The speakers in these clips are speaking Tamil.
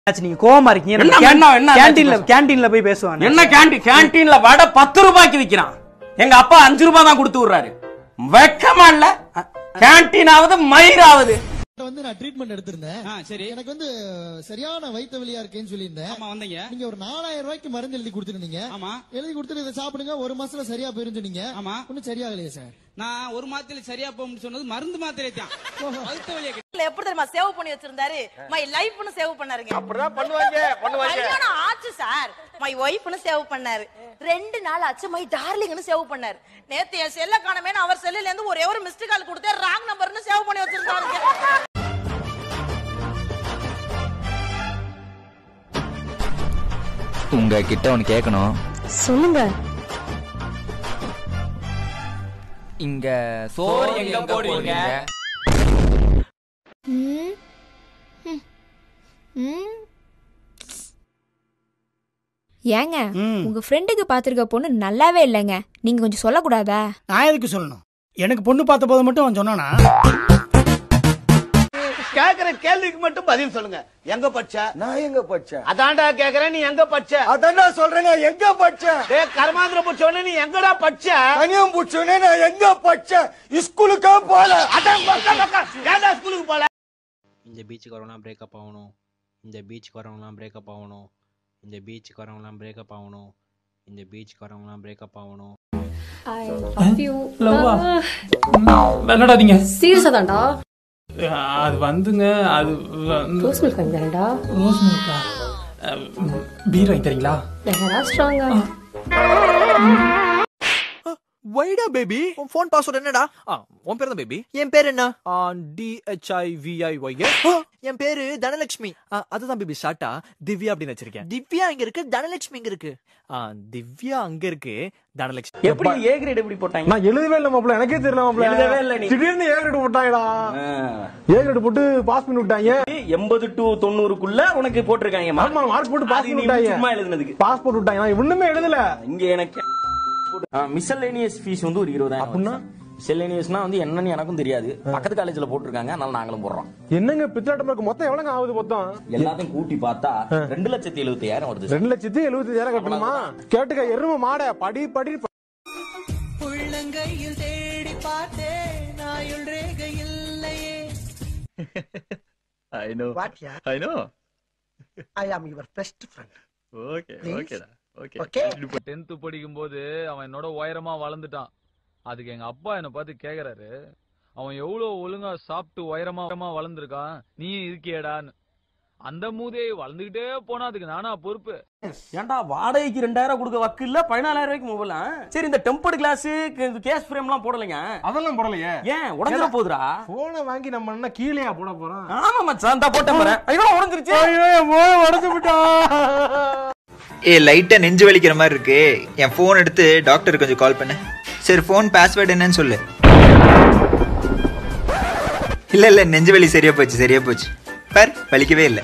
ஆச்சு நீங்க கோவமா இருக்கீங்க என்ன, நம்ம என்ன, என்ன கேண்டீன்ல ஆச்சு? கேண்டீன்ல போய் பேசுவாங்க என்ன கேண்டீன் கேண்டீன்ல வடை பத்து ரூபாய்க்கு விக்கிறான் எங்க அப்பா அஞ்சு ரூபாய் தான் கொடுத்து விடுறாரு வெக்கமா இல்ல கேண்டீனாவது மயிராவது வந்து நான் ட்ரீட்மெண்ட் எடுத்திருந்தேன் ஆ சரி எனக்கு வந்து சரியான வயிற்று வலியா இருக்கேன்னு சொல்லியிருந்தேன் ஆமா வந்தீங்க நீங்க ஒரு நாலாயிரம் ரூபாய்க்கு மருந்து எழுதி கொடுத்துருந்தீங்க ஆமா எழுதி கொடுத்துட்டு இதை சாப்பிடுங்க ஒரு மாசத்துல சரியா போயிரும் சொன்னீங்க ஆமா ஒன்னும் சரியாகலையே சார் நான் ஒரு மாத்திரை சரியா போகும்னு சொன்னது மருந்து மாத்திரை தான் வயித்து வலியை இல்ல எப்படி தெரியுமா சேவ் பண்ணி வச்சிருந்தாரு மை லைஃப்னு சேவ் பண்ணாருங்க அப்படிதான் பண்ணுவாங்க பண்ணுவாங்க கல்யாணம் ஆச்சு சார் மை ஒய்ஃப்னு சேவ் பண்ணாரு ரெண்டு நாள் ஆச்சு மை டார்லிங்னு சேவ் பண்ணாரு நேத்து என் செல்ல காணமேனு அவர் செல்லுல இருந்து ஒரே ஒரு மிஸ்டு கால் கொடுத்தே ராங் நம்பர்னு சேவ் பண்ணி வச்சிருந்தாரு உங்ககிட்ட ஒன்னு கேட்கணும் சொல்லுங்க இங்க சோறு எங்க போடுவீங்க ம். ம். ம். ஏங்க உங்க ஃப்ரெண்டுக்கு பாத்திருக்க பொண்ணு நல்லாவே இல்லைங்க நீங்க கொஞ்சம் சொல்லக்கூடாதா நான் எதுக்கு சொல்லணும் எனக்கு பொண்ணு பார்த்த போது மட்டும் அவன் சொன்னானா கேக்குற கேள்விக்கு மட்டும் பதில் சொல்லுங்க எங்க பச்ச நான் எங்க படிச்சேன் அதான்டா கேக்குறேன் நீ எங்க பச்ச அதான் நான் சொல்றேன் நான் எங்க படிச்சேன் டேய் கர்மாந்திர புடிச்சவனே நீ எங்கடா பச்ச தனியம் புடிச்சோனே நான் எங்க படிச்சேன் ஸ்கூலுக்கே போல அதான் பக்க பக்க ஏன்டா ஸ்கூலுக்கு போல இந்த பீச்சுக்கு வரவங்களாம் பிரேக்கப் ஆகணும் இந்த பீச்சுக்கு வரவங்களாம் பிரேக்கப் ஆகணும் இந்த பீச்சுக்கு வரவங்களாம் பிரேக்கப் ஆகணும் இந்த பீச்சுக்கு வரவங்களாம் பிரேக்கப் ஆகணும் விளையாடாதீங்க சீரியஸா தான்டா அது வந்துங்க அது வந்து ரோஸ் மில்க் வாங்கிடா ரோஸ் மில்கா பீர் வாங்கி தரீங்களா ஸ்ட்ராங்கா வைடா பேபி உன் ஃபோன் பாஸ்வேர்ட் என்னடா உன் பேர் தான் பேபி என் பேர் என்ன டிஹெச்ஐவிஐஒய் என் பேரு தனலட்சுமி அதுதான் பேபி ஷார்ட்டா திவ்யா அப்படின்னு வச்சிருக்கேன் திவ்யா இங்க இருக்கு தனலட்சுமி இங்க இருக்கு திவ்யா அங்க இருக்கு தனலட்சுமி எப்படி ஏ கிரேட் எப்படி போட்டாங்க நான் எழுதவே இல்ல மாப்ள எனக்கே தெரியல மாப்ள எழுதவே இல்ல நீ. திடீர்னு ஏ கிரேட் போட்டாங்கடா ஏ கிரேட் போட்டு பாஸ் பண்ணி விட்டாங்க எண்பது டு தொண்ணூறுக்குள்ள உனக்கு போட்டிருக்காங்க ஆமா மார்க் போட்டு பாஸ் அது பண்ணி நீ விட்டாங்க சும்மா எழுதுனதுக்கு பாஸ் போட்டு விட்டாங்க நான் ஒண்ணுமே எழுதல இங்க எனக்கு மிஸ்சலேனியஸ் ஃபீஸ் வந்து ஒரு இருபதாயிரம் அப்படின்னா? மிஸ்சலேனியஸ்னா வந்து என்னன்னு எனக்கும் தெரியாது பக்கத்து காலேஜ்ல போட்டிருக்காங்க அதனால நாங்களும் போடுறோம் என்னங்க பித்தலாட்டம் இருக்கு மொத்தம் எவ்வளவு ஆகுது மொத்தம் எல்லாத்தையும் கூட்டி பார்த்தா ரெண்டு லட்சத்தி எழுபத்தி ஆயிரம் வருது ரெண்டு லட்சத்தி எழுபத்தி அஞ்சாயிரம் கட்டணுமா கேட்டுக்க எரும மாட படி படி உள்ளங்கையில் தேடி பார்த்தேன் நாயுள் ரேகை இல்லையே I know what yeah I know I am your best friend okay Please. Okay okay tenth படிக்கும் போது அவன் என்னோட உயரமா வளர்ந்துட்டான் அதுக்கு எங்க அப்பா என்ன பார்த்து கேக்குறாரு அவன் எவ்வளவு ஒழுங்கா சாப்பிட்டு உயரமா உயரமா வளர்ந்துருக்கான் நீ இருக்கியேடான்னு அந்த மூதே வளர்ந்துகிட்டே போனா அதுக்கு நானா பொறுப்பு ஏன்டா வாடகைக்கு ரெண்டாயிரம் கொடுக்க வக்கு இல்ல பதினாலாயிரம் ரூபாய்க்கு மொபைல் சரி இந்த டெம்பர்டு கிளாஸ் கேஸ் ஃப்ரேம் எல்லாம் போடலைங்க அதெல்லாம் போடலையே ஏன் உடஞ்சிட போகுதுடா போனை வாங்கி நம்ம என்ன கீழேயா போட போறோம் ஆமா மச்சான் தான் போட்டேன் பாரு ஐயோ உடஞ்சிருச்சு உடச்சு விட்டா ஏ லைட்டா நெஞ்சு வலிக்கிற மாதிரி இருக்கு என் ஃபோன் எடுத்து டாக்டர் கொஞ்சம் கால் பண்ணு சரி ஃபோன் பாஸ்வேர்டு என்னன்னு சொல்லு இல்ல இல்ல நெஞ்சு வலி சரியா போச்சு சரியா போச்சு பார் வலிக்கவே இல்லை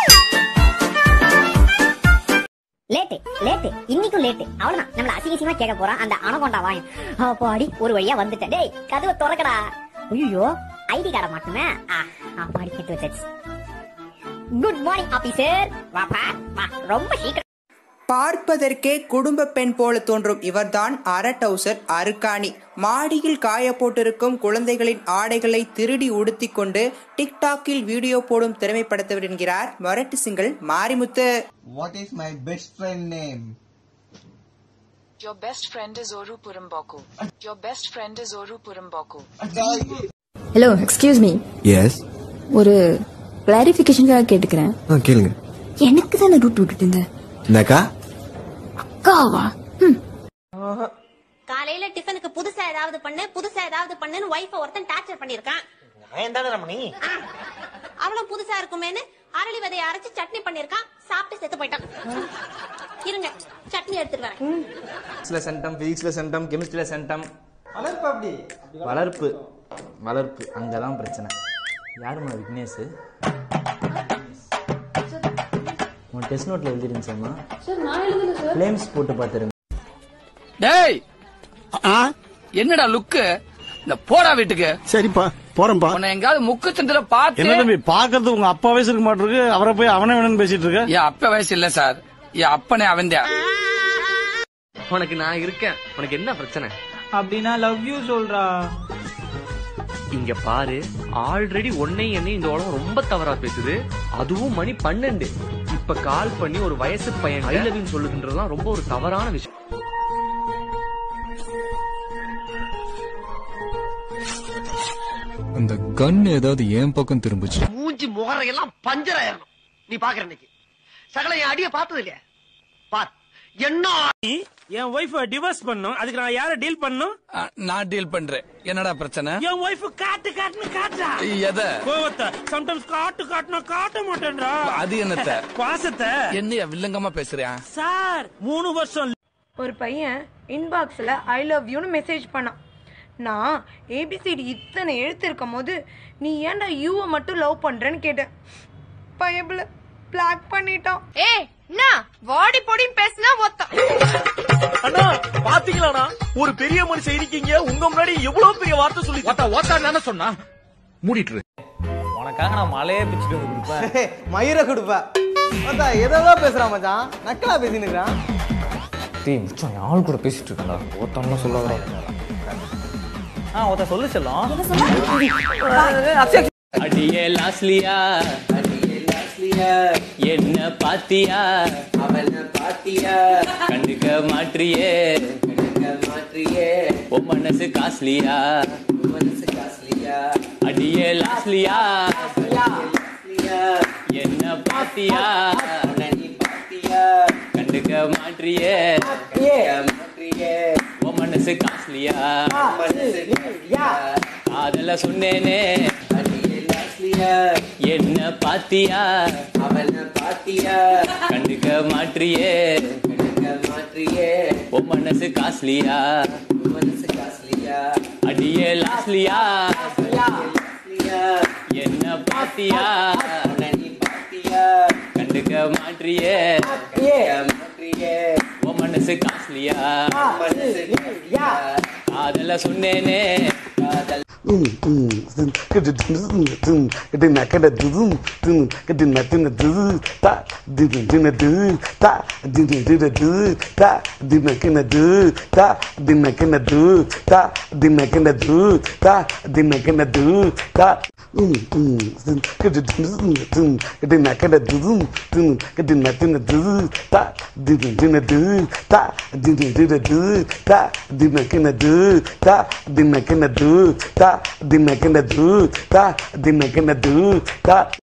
லேட்டு லேட்டு இன்னைக்கும் லேட்டு அவ்வளவுதான் நம்மள அசிங்கசியமா கேட்க போறான் அந்த அனகொண்டா வாங்க அப்பாடி ஒரு வழியா வந்துட்டேன் டேய் கதவை திறக்கடா ஐயோ ஐடி கார்டை மாட்டுமே அப்பாடி கெட்டு வச்சாச்சு குட் மார்னிங் ஆபீசர் வாப்பா வா ரொம்ப சீக்கிரம் பார்ப்பதற்கே குடும்ப பெண் போல தோன்றும் இவர்தான் அரட்டவுசர் அருக்காணி மாடியில் காய போட்டிருக்கும் குழந்தைகளின் ஆடைகளை திருடி உடுத்திக் கொண்டு டிக்டாக்கில் வீடியோ போடும் திறமைப்படுத்தவர் என்கிறார் மொரட்டு single Marimuthu what is my best friend name Your best friend is Oru Purumboko. Your best friend is Oru Purumboko. Hello excuse me yes ஒரு கிளாரிபிகேஷனுக்காக கேட்டுக்கிறேன் கேளுங்க எனக்கு தானே ரூட் விட்டுட்டு இருந்த என்னக்கா அக்காவா காலையில டிஃபனுக்கு புதுசா ஏதாவது பண்ணு புதுசா ஏதாவது பண்ணுன்னு ஒய்ஃப ஒருத்தன் டார்ச்சர் பண்ணிருக்கான் அவளும் புதுசா இருக்குமேன்னு அரளி விதைய அரைச்சு சட்னி பண்ணிருக்கான் சாப்பிட்டு செத்து போயிட்டான் இருங்க சட்னி எடுத்துட்டு வரேன் சென்டம் பிசிக்ஸ்ல சென்டம் கெமிஸ்ட்ரியில சென்டம் வளர்ப்பு அப்படி வளர்ப்பு வளர்ப்பு அங்கதான் பிரச்சனை யாருமா விக்னேஷ் உன் டெஸ்ட் நோட்ல எழுதிருந்துச்சேம்மா ஃப்ளேம்ஸ் போட்டு பார்த்துருங்க டேய் என்னடா லுக்கு இந்த போடா வீட்டுக்கு சரிப்பா போறேன்பா உன்னை எங்காவது முக்கு திண்டுல பார்த்து என்ன தம்பி பாக்குறது உங்க அப்பா வயசு இருக்க மாட்டிருக்கு அவரை போய் அவனே வேணும்னு பேசிட்டு இருக்க என் அப்ப வயசு இல்ல சார் என் அப்பனே அவன்தான் உனக்கு நான் இருக்கேன் உனக்கு என்ன பிரச்சனை அப்படின்னா லவ் யூ சொல்றா இங்க பாரு ஆல்ரெடி உன்னையும் என்னையும் இந்த உலகம் ரொம்ப தவறா பேசுது அதுவும் மணி பன்னெண்டு இப்ப கால் பண்ணி ஒரு வயசு பையன் ஐ லவ் யூ சொல்லுதுன்றதுலாம் ரொம்ப ஒரு தவறான விஷயம் அந்த கன் ஏதாவது என் பக்கம் திரும்புச்சு மூஞ்சி முகரையெல்லாம் பஞ்சர் ஆயிரணும் நீ பாக்குற இன்னைக்கு சகல என் அடிய பார்த்தது இல்லையா பார் என்ன என் ஒய்ஃப் டிவோர்ஸ் பண்ணும் அதுக்கு நான் யார டீல் பண்ணும் நான் டீல் பண்றேன் என்னடா பிரச்சனை என் ஒய்ஃப் காட்டு காட்டுன்னு காட்டுறா எதை கோவத்தை சம்டைம்ஸ் காட்டு காட்டுனா காட்ட மாட்டேன்றா அது என்னத்த பாசத்தை என்னைய வில்லங்கமா பேசுறியா சார் மூணு வருஷம் ஒரு பையன் இன்பாக்ஸில் ஐ லவ் யூன்னு மெசேஜ் பண்ணான் நான் ஏபிசிடி இத்தனை எழுத்து இருக்கும் போது நீ ஏன்டா யூவை மட்டும் லவ் பண்றேன்னு கேட்டேன் பயபிள் பிளாக் பண்ணிட்டான் ஏ என்ன வாடி பொடின்னு பேசினா ஒத்தம் அண்ணா பாத்தீங்களாண்ணா ஒரு பெரிய மனுஷன் இருக்கீங்க உங்க முன்னாடி எவ்வளவு பெரிய வார்த்தை சொல்லி ஓத்தா சொன்னா மூடிட்டு உனக்காக நான் மலையே பிச்சுட்டு வந்து கொடுப்பேன் மயிரை கொடுப்ப மச்சான் எதோ பேசுறான் மச்சான் நக்கலா பேசினுக்கிறான் டேய் மச்சான் என் ஆள் கூட பேசிட்டு இருக்கேன்டா ஒருத்தவங்க சொல்லாத ஆ ஒருத்த சொல்லு செல்லம் அடியே லாஸ்லியா என்ன பாத்தியா அவன பாத்தியா கண்டுக்க மாற்றியே மாற்றியே உன் மனசு காஸ்லியா மனசு காஸ்லியா அடியே லாஸ்லியா என்ன பாத்தியா பாத்தியா கண்டுக்க மாற்றியே மாற்றியே உன் மனசு காஸ்லியா காதல சொன்னேனே என்ன பாத்தியா அவன பாத்தியா கண்டுக்க மாற்றியே கண்டுக்க மாற்றியே உன் மனசு காஸ்லியா மனசு காஸ்லியா அடியே லாஸ்லியா என்ன பாத்தியா பாத்தியா கண்டுக்க மாற்றியே மாற்றியே உன் மனசு காஸ்லியா காதல சொன்னேனே காதல் dinner gonna do, ta dinner gonna do, ta